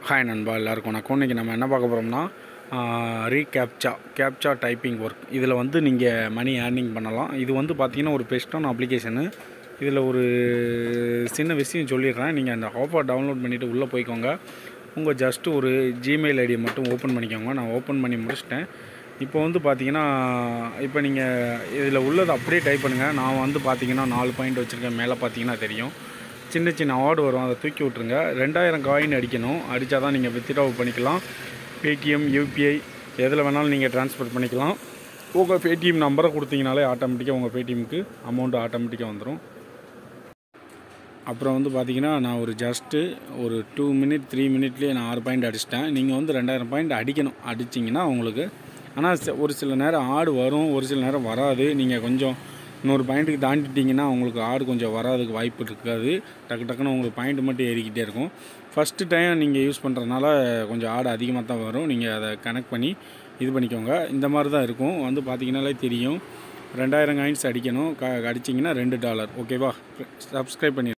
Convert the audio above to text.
hi நண்பா எல்லாருக்கும் வணக்கம் இன்றைக்கி நம்ம என்ன பார்க்க போகிறோம்னா ரீகேப்சா கேப்சா டைப்பிங் ஒர்க் இதில் வந்து நீங்கள் மணி ஏர்னிங் பண்ணலாம் இது வந்து பார்த்தீங்கன்னா ஒரு பெஸ்ட்டான அப்ளிகேஷனு இதில் ஒரு சின்ன விஷயம் சொல்லிடுறேன் நீங்கள் அந்த ஆஃபர் டவுன்லோட் பண்ணிவிட்டு உள்ளே போய்க்கோங்க உங்கள் ஜஸ்ட்டு ஒரு ஜிமெயில் ஐடியை மட்டும் ஓப்பன் பண்ணிக்கோங்க நான் ஓப்பன் பண்ணி முடிச்சிட்டேன் இப்போ வந்து பார்த்தீங்கன்னா இப்போ நீங்கள் இதில் உள்ளதை அப்படியே டைப் பண்ணுங்கள் நான் வந்து பார்த்தீங்கன்னா நாலு பாயிண்ட் வச்சுருக்கேன் மேலே பார்த்தீங்கன்னா தெரியும் சின்ன சின்ன அவார்டு வரும் அதை தூக்கி விட்ருங்க ரெண்டாயிரம் காயின் அடிக்கணும் அடித்தா தான் நீங்கள் வித்ட்ரா பண்ணிக்கலாம் பேடிஎம் யூபிஐ எதில் வேணாலும் நீங்கள் ட்ரான்ஸ்ஃபர் பண்ணிக்கலாம் உங்கள் பேடிஎம் நம்பரை கொடுத்தீங்கனாலே ஆட்டோமேட்டிக்காக உங்கள் பேடிஎம்க்கு அமௌண்ட் ஆட்டோமேட்டிக்காக வந்துடும் அப்புறம் வந்து பார்த்தீங்கன்னா நான் ஒரு ஜஸ்ட்டு ஒரு டூ மினிட் த்ரீ மினிட்லேயே நான் ஆறு பாயிண்ட் அடிச்சிட்டேன் நீங்கள் வந்து ரெண்டாயிரம் பாயிண்ட் அடிக்கணும் அடிச்சிங்கன்னா உங்களுக்கு ஆனால் ச- ஒரு சில நேரம் ஆடு வரும் ஒரு சில நேரம் வராது நீங்கள் கொஞ்சம் நூறு பாயிண்ட்டுக்கு தாண்டிட்டிங்கன்னா உங்களுக்கு ஆடு கொஞ்சம் வராதுக்கு வாய்ப்பு இருக்காது டக்கு டக்குன்னு உங்களுக்கு பாயிண்ட் மட்டும் ஏறிக்கிட்டே இருக்கும் ஃபஸ்ட்டு டைம் நீங்கள் யூஸ் பண்ணுறதுனால கொஞ்சம் ஆடு அதிகமாக தான் வரும் நீங்கள் அதை கனெக்ட் பண்ணி இது பண்ணிக்கோங்க இந்த மாதிரி தான் இருக்கும் வந்து பார்த்தீங்கன்னாலே தெரியும் ரெண்டாயிரம் காயின்ஸ் அடிக்கணும் க அடிச்சிங்கன்னா ரெண்டு டாலர் ஓகேவா சப்ஸ்கிரைப் பண்ணி